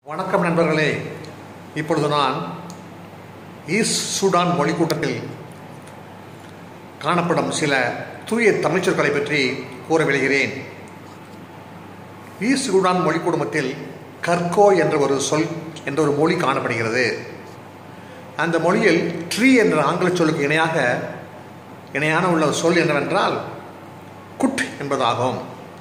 வணக்கம் நண்பர்களே இப்பொழுது நான் ஈஸ்ட் சூடான் மொழிக்கூட்டத்தில் காணப்படும் சில தூய தமிழ்ச் சொற்களை பற்றி கூற விளைகிறேன் ஈஸ்ட் சூடான் மொழி குடும்பத்தில் கர்கோ என்ற ஒரு சொல் என்ற ஒரு மொழி காணப்படுகிறது அந்த மொழியில் ட்ரீ என்ற ஆங்கில சொல்லுக்கு இணையாக இணையான உள்ள ஒரு சொல் என்னவென்றால் குட் என்பதாகும்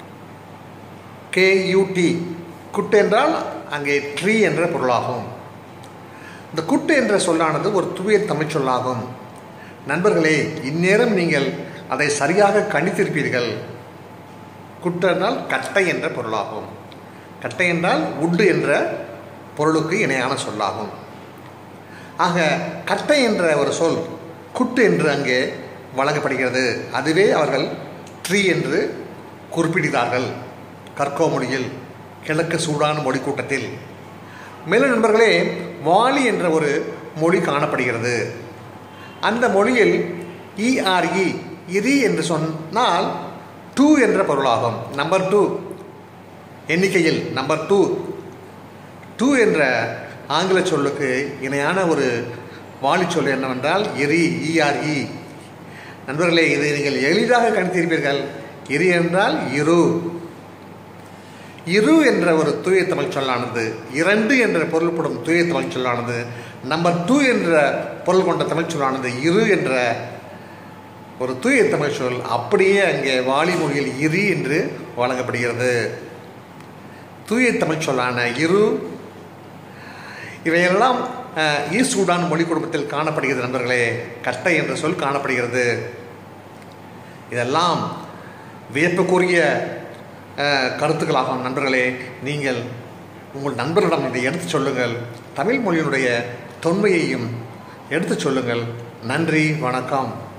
கேயூடி குட் என்றால் அங்கே ட்ரீ என்ற பொருளாகும் இந்த குட்டு என்ற சொல்லானது ஒரு தூய தமிழ் சொல்லாகும் நண்பர்களே இந்நேரம் நீங்கள் அதை சரியாக கணித்திருப்பீர்கள் குட்டு என்றால் கட்டை என்ற பொருளாகும் கட்டை என்றால் உண்டு என்ற பொருளுக்கு இணையான சொல்லாகும் ஆக கட்டை என்ற ஒரு சொல் குட்டு என்று அங்கே வழங்கப்படுகிறது அதுவே அவர்கள் ட்ரீ என்று குறிப்பிடுகிறார்கள் கற்கோ மொழியில் கிழக்கு சூடான் மொழி கூட்டத்தில் மேலும் நண்பர்களே வாலி என்ற ஒரு மொழி காணப்படுகிறது அந்த மொழியில் இஆர்இ இரி என்று சொன்னால் டூ என்ற பொருளாகும் நம்பர் டூ எண்ணிக்கையில் நம்பர் டூ டூ என்ற ஆங்கில சொல்லுக்கு இணையான ஒரு வாலி சொல் என்னவென்றால் எரி இஆர்இ நண்பர்களே இதை நீங்கள் எளிதாக கணித்திருப்பீர்கள் இரு என்றால் இரு இரு என்ற ஒரு தூய தமிழ் சொல்லானது இரண்டு என்ற பொருள்படும் தூய தமிழ் சொல்லானது நம்பர் டூ என்ற பொருள் கொண்ட தமிழ் சொல்லானது இரு என்ற ஒரு தூய தமிழ் சொல் அப்படியே அங்கே வாலி மொழியில் இரு என்று வழங்கப்படுகிறது தூய தமிழ் சொல்லான இரு இவையெல்லாம் ஈஸ்ட் சூடான் மொழி குடும்பத்தில் காணப்படுகிறது நண்பர்களே கட்டை என்ற சொல் காணப்படுகிறது இதெல்லாம் வியப்புக்குரிய கருத்துக்களாகும் நண்பர்களே நீங்கள் உங்கள் நண்பர்களிடம் இதை எடுத்து சொல்லுங்கள் தமிழ் மொழியினுடைய தொன்மையையும் எடுத்து சொல்லுங்கள் நன்றி வணக்கம்